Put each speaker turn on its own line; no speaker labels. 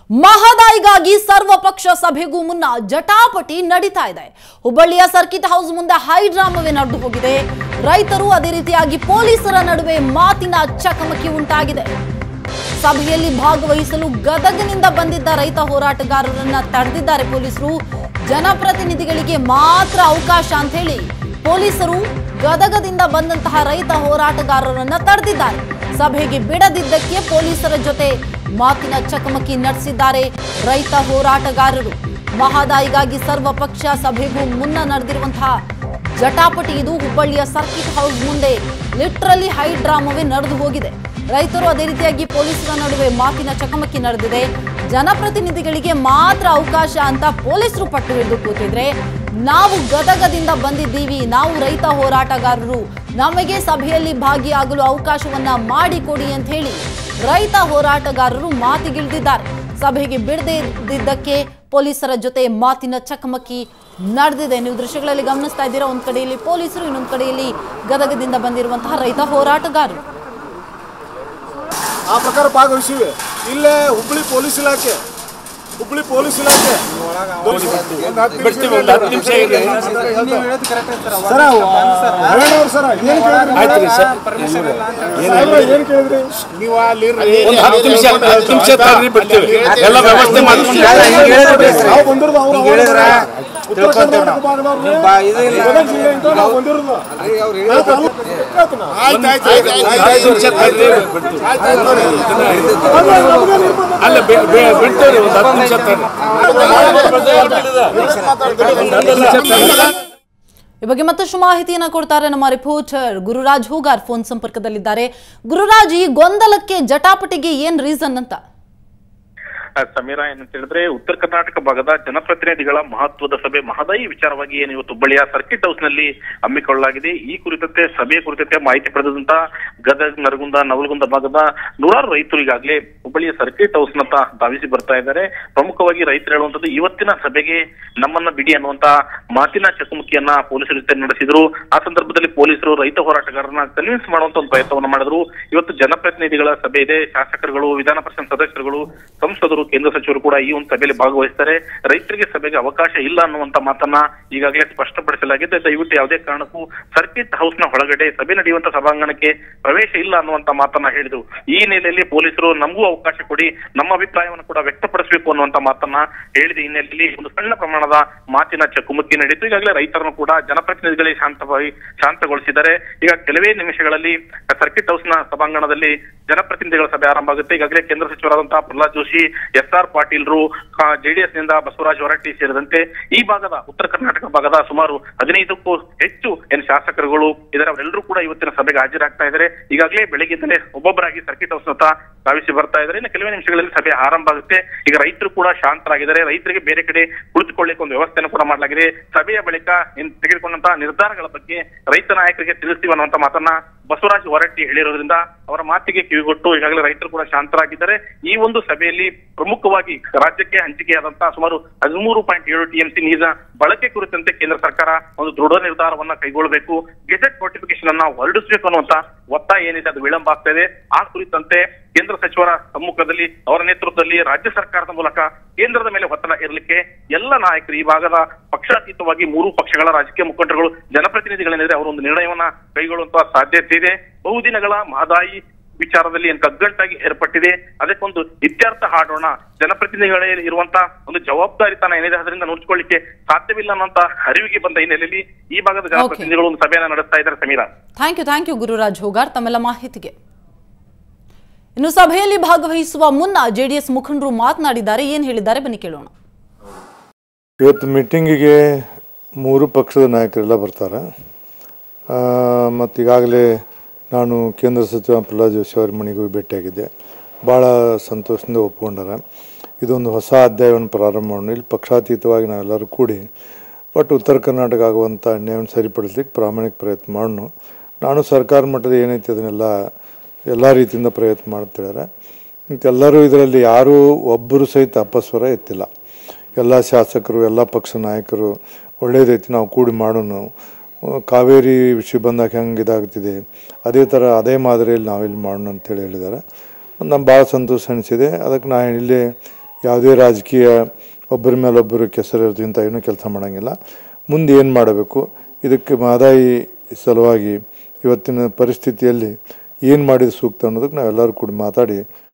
ಮಹದಾಯಿಗಾಗಿ ಸರ್ವಪಕ್ಷ ಸಭೆಗೂ ಮುನ್ನ ಜಟಾಪಟಿ ನಡೀತಾ ಇದೆ ಹುಬ್ಬಳ್ಳಿಯ ಸರ್ಕಿಟ್ ಹೌಸ್ ಮುಂದೆ ಹೈ ಡ್ರಾಮವೇ ನಡೆದು ಹೋಗಿದೆ ರೈತರು ಅದೇ ರೀತಿಯಾಗಿ ಪೊಲೀಸರ ನಡುವೆ ಮಾತಿನ ಚಕಮಕಿ ಉಂಟಾಗಿದೆ ಸಭೆಯಲ್ಲಿ ಭಾಗವಹಿಸಲು ಗದಗನಿಂದ ಬಂದಿದ್ದ ರೈತ ಹೋರಾಟಗಾರರನ್ನ ತಡೆದಿದ್ದಾರೆ ಪೊಲೀಸರು ಜನಪ್ರತಿನಿಧಿಗಳಿಗೆ ಮಾತ್ರ ಅವಕಾಶ ಅಂತ ಹೇಳಿ ಪೊಲೀಸರು ಗದಗದಿಂದ ಬಂದಂತಹ ರೈತ ಹೋರಾಟಗಾರರನ್ನ ತಡೆದಿದ್ದಾರೆ ಸಭೆಗೆ ಬಿಡದಿದ್ದಕ್ಕೆ ಪೊಲೀಸರ ಜೊತೆ ಮಾತಿನ ಚಕಮಕಿ ನಡೆಸಿದ್ದಾರೆ ರೈತ ಹೋರಾಟಗಾರರು ಮಹದಾಯಿಗಾಗಿ ಸರ್ವಪಕ್ಷ ಸಭೆಗೂ ಮುನ್ನ ನಡೆದಿರುವಂತಹ ಜಟಾಪಟಿ ಇದು ಹುಬ್ಬಳ್ಳಿಯ ಸರ್ಕಿಟ್ ಹೌಸ್ ಮುಂದೆ ಲಿಟ್ರಲಿ ಹೈ ಡ್ರಾಮವೇ ನಡೆದು ಹೋಗಿದೆ ರೈತರು ಅದೇ ರೀತಿಯಾಗಿ ಪೊಲೀಸರ ನಡುವೆ ಮಾತಿನ ಚಕಮಕಿ ನಡೆದಿದೆ ಜನಪ್ರತಿನಿಧಿಗಳಿಗೆ ಮಾತ್ರ ಅವಕಾಶ ಅಂತ ಪೊಲೀಸರು ಪಟ್ಟು ಹಿಡಿದು ಕೂತಿದ್ರೆ ನಾವು ಗದಗದಿಂದ ಬಂದಿದ್ದೀವಿ ನಾವು ರೈತ ಹೋರಾಟಗಾರರು ನಮಗೆ ಸಭೆಯಲ್ಲಿ ಭಾಗಿಯಾಗಲು ಅವಕಾಶವನ್ನ ಮಾಡಿಕೊಡಿ ಅಂತ ಹೇಳಿ ರೈತ ಹೋರಾಟಗಾರರು ಮಾತಿಗಿಳಿದಿದ್ದಾರೆ ಸಭೆಗೆ ಬಿಡದೇ ಇದ್ದಿದ್ದಕ್ಕೆ ಪೊಲೀಸರ ಜೊತೆ ಮಾತಿನ ಚಕಮಕಿ ನಡೆದಿದೆ ನೀವು ದೃಶ್ಯಗಳಲ್ಲಿ ಗಮನಿಸ್ತಾ ಇದ್ದೀರಾ ಒಂದ್ ಕಡೆಯಲ್ಲಿ ಪೊಲೀಸರು ಇನ್ನೊಂದು ಕಡೆಯಲ್ಲಿ ಗದಗದಿಂದ ಬಂದಿರುವಂತಹ ರೈತ ಹೋರಾಟಗಾರರು
ಆ ಪ್ರಕಾರ ಭಾಗವಹಿಸಿವೆ ಇಲ್ಲೇ ಹುಬ್ಳಿ ಪೊಲೀಸ್ ಇಲಾಖೆ ಹುಬ್ಳಿ ಪೊಲೀಸ್ ಇಲಾಖೆ ಒಂದ್ ಹತ್ತು ನಿಮಿಷ
ಬಿಡ್ತೀವಿ, ಒಂದು ಹತ್ತು ನಿಮಿಷ ಇರಿ.
ಸರ ನಾರಾಯಣವ್ರು ಸರ ಏನ್ ಕೇಳಿದ್ರಿ
ಆಯ್ತು ಸರ್
ಸಾಹೇಬ್ರೆ, ಏನ್ ಕೇಳಿದ್ರಿ ನೀವು ಅಲ್ಲಿ ಇರ್ರಿ.
ಒಂದು ಹತ್ತು ನಿಮಿಷ ಹತ್ತು ನಿಮಿಷ ತಡ್ರಿ ಬಿಡ್ತೀವಿ ಎಲ್ಲ ವ್ಯವಸ್ಥೆ ಮಾಡ್ಕೊಂಡು
ನಾವು ಬಂದಿರೋದು ಅವ್ರು ಉತ್ತರ ಕರ್ನಾಟಕ ಭಾಗದವ್ರು ಗದಗ ಜಿಲ್ಲೆಯಿಂದ ನಾವು ಬಂದಿರೋದು ನಾ ತಾಲೂಕು ಹೇಳ್ತೀನಿ.
ಐದು ನಿಮಿಷ ತಡ್ರಿ ಬಿಡ್ತೀವಿ
ಅದೇ ನಮ್ಗೆ ನಿರ್ಬಂಧ.
ಅಲ್ಲ ಬಿ- ಬಿ- ಬಿಡ್ತೀವಿ ಒಂದು ಹತ್ತು ನಿಮಿಷ ತಡ್ರಿ
ಈ ಬಗ್ಗೆ ಮತ್ತಷ್ಟು ಮಾಹಿತಿಯನ್ನ ಕೊಡ್ತಾರೆ ನಮ್ಮ ರಿಪೋರ್ಟರ್ ಗುರುರಾಜ್ ಹೂಗಾರ್ ಫೋನ್ ಸಂಪರ್ಕದಲ್ಲಿದ್ದಾರೆ ಗುರುರಾಜ್ ಈ ಗೊಂದಲಕ್ಕೆ ಜಟಾಪಟಿಗೆ ಏನ್ ರೀಸನ್ ಅಂತ
ಆ, ಸಮೀರಾ ಏನಂತ ಹೇಳಿದ್ರೆ ಉತ್ತರ ಕರ್ನಾಟಕ ಭಾಗದ ಜನಪ್ರತಿನಿಧಿಗಳ ಮಹತ್ವದ ಸಭೆ ಮಹದಾಯಿ ವಿಚಾರವಾಗಿ ಏನು ಇವತ್ತು ಹುಬ್ಬಳ್ಳಿಯ ಸರ್ಕಿಟ್ ಹೌಸ್ ನಲ್ಲಿ ಹಮ್ಮಿಕೊಳ್ಳಲಾಗಿದೆ ಈ ಕುರಿತಂತೆ ಸಭೆ ಕುರಿತಂತೆ ಮಾಹಿತಿ ಪಡೆದಂತ ಗದಗ ನರಗುಂದ ನವಲಗುಂದ ಭಾಗದ ನೂರಾರು ರೈತರು ಈಗಾಗಲೇ ಹುಬ್ಬಳ್ಳಿಯ ಸರ್ಕಿಟ್ ಹೌಸ್ ನತ್ತ ಧಾವಿಸಿ ಬರ್ತಾ ಇದ್ದಾರೆ ಪ್ರಮುಖವಾಗಿ ರೈತರು ಹೇಳುವಂತದ್ದು ಇವತ್ತಿನ ಸಭೆಗೆ ನಮ್ಮನ್ನ ಬಿಡಿ ಅನ್ನುವಂತ ಮಾತಿನ ಚಕಮಕಿಯನ್ನ ಪೊಲೀಸರ ಜೊತೆ ನಡೆಸಿದ್ರು ಆ ಸಂದರ್ಭದಲ್ಲಿ ಪೊಲೀಸರು ರೈತ ಹೋರಾಟಗಾರರನ್ನ ಕನ್ವಿನ್ಸ್ ಮಾಡುವಂತ ಒಂದು ಪ್ರಯತ್ನವನ್ನ ಮಾಡಿದ್ರು ಇವತ್ತು ಜನಪ್ರತಿನಿಧಿಗಳ ಸಭೆ ಇದೆ ಶಾಸಕರುಗಳು ವಿಧಾನ ಪರಿಷತ್ ಸದಸ್ಯರುಗಳು ಸಂಸದರು ಕೇಂದ್ರ ಸಚಿವರು ಕೂಡ ಈ ಒಂದು ಸಭೆಯಲ್ಲಿ ಭಾಗವಹಿಸ್ತಾರೆ ರೈತರಿಗೆ ಸಭೆಗೆ ಅವಕಾಶ ಇಲ್ಲ ಅನ್ನುವಂತ ಮಾತನ್ನ ಈಗಾಗಲೇ ಸ್ಪಷ್ಟಪಡಿಸಲಾಗಿದೆ ದಯವಿಟ್ಟು ಯಾವುದೇ ಕಾರಣಕ್ಕೂ ಸರ್ಕಿಟ್ ಹೌಸ್ ನ ಒಳಗಡೆ ಸಭೆ ನಡೆಯುವಂತ ಸಭಾಂಗಣಕ್ಕೆ ಪ್ರವೇಶ ಇಲ್ಲ ಅನ್ನುವಂತ ಮಾತನ್ನ ಹೇಳಿದ್ರು ಈ ಹಿನ್ನೆಲೆಯಲ್ಲಿ ಪೊಲೀಸರು ನಮಗೂ ಅವಕಾಶ ಕೊಡಿ ನಮ್ಮ ಅಭಿಪ್ರಾಯವನ್ನು ಕೂಡ ವ್ಯಕ್ತಪಡಿಸಬೇಕು ಅನ್ನುವಂತ ಮಾತನ್ನ ಹೇಳಿದ ಹಿನ್ನೆಲೆಯಲ್ಲಿ ಒಂದು ಸಣ್ಣ ಪ್ರಮಾಣದ ಮಾತಿನ ಚಕಮಕಿ ನಡೆಯಿತು ಈಗಾಗಲೇ ರೈತರನ್ನು ಕೂಡ ಜನಪ್ರತಿನಿಧಿಗಳೇ ಶಾಂತವಾಗಿ ಶಾಂತಗೊಳಿಸಿದ್ದಾರೆ ಈಗ ಕೆಲವೇ ನಿಮಿಷಗಳಲ್ಲಿ ಸರ್ಕಿಟ್ ಹೌಸ್ ನ ಸಭಾಂಗಣದಲ್ಲಿ ಜನಪ್ರತಿನಿಧಿಗಳ ಸಭೆ ಆರಂಭ ಆಗುತ್ತೆ ಈಗಾಗಲೇ ಕೇಂದ್ರ ಸಚಿವರಾದಂತಹ ಪ್ರಹ್ಲಾದ್ ಜೋಶಿ ಎಸ್ ಆರ್ ಪಾಟೀಲ್ರು ಜೆಡಿಎಸ್ ನಿಂದ ಬಸವರಾಜ ಹೊರಟ್ಟಿ ಸೇರಿದಂತೆ ಈ ಭಾಗದ ಉತ್ತರ ಕರ್ನಾಟಕ ಭಾಗದ ಸುಮಾರು ಹದಿನೈದಕ್ಕೂ ಹೆಚ್ಚು ಏನು ಶಾಸಕರುಗಳು ಇದರವರೆಲ್ಲರೂ ಕೂಡ ಇವತ್ತಿನ ಸಭೆಗೆ ಹಾಜರಾಗ್ತಾ ಇದ್ದಾರೆ ಈಗಾಗಲೇ ಬೆಳಗ್ಗಿಂದಲೇ ಒಬ್ಬೊಬ್ಬರಾಗಿ ಸರ್ಕಿಟ್ ಹೌಸ್ ನತ್ತ ಧಾವಿಸಿ ಬರ್ತಾ ಇದ್ದಾರೆ ಇನ್ನು ಕೆಲವೇ ನಿಮಿಷಗಳಲ್ಲಿ ಸಭೆ ಆರಂಭ ಆಗುತ್ತೆ ಈಗ ರೈತರು ಕೂಡ ಶಾಂತರಾಗಿದ್ದಾರೆ ರೈತರಿಗೆ ಬೇರೆ ಕಡೆ ಕುಳಿತುಕೊಳ್ಳಿಕ್ಕೆ ಒಂದು ವ್ಯವಸ್ಥೆಯನ್ನು ಕೂಡ ಮಾಡಲಾಗಿದೆ ಸಭೆಯ ಬಳಿಕ ಇನ್ ತೆಗೆದುಕೊಂಡಂತಹ ನಿರ್ಧಾರಗಳ ಬಗ್ಗೆ ರೈತ ನಾಯಕರಿಗೆ ತಿಳಿಸ್ತೀವಿ ಅನ್ನುವಂತ ಮಾತನ್ನ ಬಸವರಾಜ ಹೊರಟ್ಟಿ ಹೇಳಿರೋದ್ರಿಂದ ಅವರ ಮಾತಿಗೆ ಕಿವಿಗೊಟ್ಟು ಈಗಾಗಲೇ ರೈತರು ಕೂಡ ಶಾಂತರಾಗಿದ್ದಾರೆ ಈ ಒಂದು ಸಭೆಯಲ್ಲಿ ಪ್ರಮುಖವಾಗಿ ರಾಜ್ಯಕ್ಕೆ ಹಂಚಿಕೆಯಾದಂತಹ ಸುಮಾರು ಹದಿಮೂರು ಪಾಯಿಂಟ್ ಏಳು ಟಿಎಂಸಿ ನೀರಿನ ಬಳಕೆ ಕುರಿತಂತೆ ಕೇಂದ್ರ ಸರ್ಕಾರ ಒಂದು ದೃಢ ನಿರ್ಧಾರವನ್ನ ಕೈಗೊಳ್ಳಬೇಕು ಗೆಜೆಟ್ ನೋಟಿಫಿಕೇಶನ್ ಅನ್ನ ಹೊರಡಿಸಬೇಕು ಅನ್ನುವಂತ ಒತ್ತಾಯ ಏನಿದೆ ಅದು ವಿಳಂಬ ಆಗ್ತಾ ಇದೆ ಆ ಕುರಿತಂತೆ ಕೇಂದ್ರ ಸಚಿವರ ಸಮ್ಮುಖದಲ್ಲಿ ಅವರ ನೇತೃತ್ವದಲ್ಲಿ ರಾಜ್ಯ ಸರ್ಕಾರದ ಮೂಲಕ ಕೇಂದ್ರದ ಮೇಲೆ ಒತ್ತಡ ಇರಲಿಕ್ಕೆ ಎಲ್ಲ ನಾಯಕರು ಈ ಭಾಗದ ಪಕ್ಷಾತೀತವಾಗಿ ಮೂರು ಪಕ್ಷಗಳ ರಾಜಕೀಯ ಮುಖಂಡರುಗಳು ಜನಪ್ರತಿನಿಧಿಗಳೇನಿದ್ರೆ ಅವರು ಒಂದು ನಿರ್ಣಯವನ್ನ ಕೈಗೊಳ್ಳುವಂತಹ ಸಾಧ್ಯತೆ ಇದೆ ಬಹುದಿನಗಳ ಮಹದಾಯಿ ವಿಚಾರದಲ್ಲಿ ಏನು ಕಗ್ಗಂಟಾಗಿ ಏರ್ಪಟ್ಟಿದೆ ಅದಕ್ಕೊಂದು ಇತ್ಯರ್ಥ ಹಾಡೋಣ ಜನಪ್ರತಿನಿಧಿಗಳೇ ಇರುವಂತ ಒಂದು ಜವಾಬ್ದಾರಿತನ ಏನಿದೆ ಅದರಿಂದ ನೋಡ್ಕೊಳ್ಳಿಕ್ಕೆ ಸಾಧ್ಯವಿಲ್ಲ ಅನ್ನೋಂತ ಅರಿವಿಗೆ ಬಂದ ಹಿನ್ನೆಲೆಯಲ್ಲಿ ಈ ಭಾಗದ ಜನಪ್ರತಿನಿಧಿಗಳು ಒಂದು ಸಭೆಯನ್ನ ನಡೆಸ್ತಾ ಇದ್ದಾರೆ Sameera
thank you thank you Gururaj Hogar ತಮ್ಮೆಲ್ಲ ಮಾಹಿತಿಗೆ ಇನ್ನು ಸಭೆಯಲ್ಲಿ ಭಾಗವಹಿಸುವ ಮುನ್ನ ಜೆಡಿಎಸ್ ಮುಖಂಡರು ಮಾತನಾಡಿದ್ದಾರೆ ಏನ್ ಹೇಳಿದ್ದಾರೆ ಬನ್ನಿ ಕೇಳೋಣ
ಇವತ್ತು ಮೀಟಿಂಗಿಗೆ ಮೂರು ಪಕ್ಷದ ನಾಯಕರೆಲ್ಲ ಬರ್ತಾರೆ ಮತ್ತು ಈಗಾಗಲೇ ನಾನು ಕೇಂದ್ರ ಸಚಿವ ಪ್ರಹ್ಲಾದ್ ಜೋಶಿ ಅವ್ರ ಮನೆಗೂ ಭೇಟಿಯಾಗಿದ್ದೆ ಭಾಳ ಸಂತೋಷದಿಂದ ಒಪ್ಕೊಂಡಾರೆ ಇದೊಂದು ಹೊಸ ಅಧ್ಯಾಯವನ್ನು ಪ್ರಾರಂಭ ಮಾಡೋಣ ಇಲ್ಲಿ ಪಕ್ಷಾತೀತವಾಗಿ ನಾವೆಲ್ಲರೂ ಕೂಡಿ ಒಟ್ಟು ಉತ್ತರ ಕರ್ನಾಟಕ ಆಗುವಂಥ ಅನ್ಯಾಯವನ್ನು ಸರಿಪಡಿಸ್ಲಿಕ್ಕೆ ಪ್ರಾಮಾಣಿಕ ಪ್ರಯತ್ನ ಮಾಡೋಣ ನಾನು ಸರ್ಕಾರ ಮಟ್ಟದ ಏನೈತೆ ಅದನ್ನೆಲ್ಲ ಎಲ್ಲ ರೀತಿಯಿಂದ ಪ್ರಯತ್ನ ಮಾಡ್ತಿದ್ದಾರೆ ಎಲ್ಲರೂ ಇದರಲ್ಲಿ ಯಾರೂ ಒಬ್ಬರು ಸಹಿತ ಅಪಸ್ವರ ಎತ್ತಿಲ್ಲ ಎಲ್ಲ ಶಾಸಕರು ಎಲ್ಲ ಪಕ್ಷ ನಾಯಕರು ಒಳ್ಳೇದೈತಿ ನಾವು ಕೂಡಿ ಮಾಡೋಣ ಕಾವೇರಿ ವಿಷಯ ಬಂದಾಗ ಹೆಂಗೆ ಇದಾಗ್ತಿದೆ ಅದೇ ಥರ ಅದೇ ಮಾದರಿಯಲ್ಲಿ ನಾವಿಲ್ಲಿ ಮಾಡೋಣ ಅಂತೇಳಿ ಹೇಳಿದ್ದಾರೆ ನಮ್ಗೆ ಭಾಳ ಸಂತೋಷ ಅನಿಸಿದೆ ಅದಕ್ಕೆ ನಾನು ಇಲ್ಲೇ ಯಾವುದೇ ರಾಜಕೀಯ ಒಬ್ಬರ ಮೇಲೊಬ್ಬರು ಕೆಸರಿರೋದು ಇಂಥ ಏನೂ ಕೆಲಸ ಮಾಡೋಂಗಿಲ್ಲ ಮುಂದೆ ಏನು ಮಾಡಬೇಕು ಇದಕ್ಕೆ ಮಹದಾಯಿ ಸಲುವಾಗಿ ಇವತ್ತಿನ ಪರಿಸ್ಥಿತಿಯಲ್ಲಿ ಏನು ಮಾಡಿದ ಸೂಕ್ತ ಅನ್ನೋದಕ್ಕೆ ನಾವೆಲ್ಲರೂ ಕೂಡ ಮಾತಾಡಿ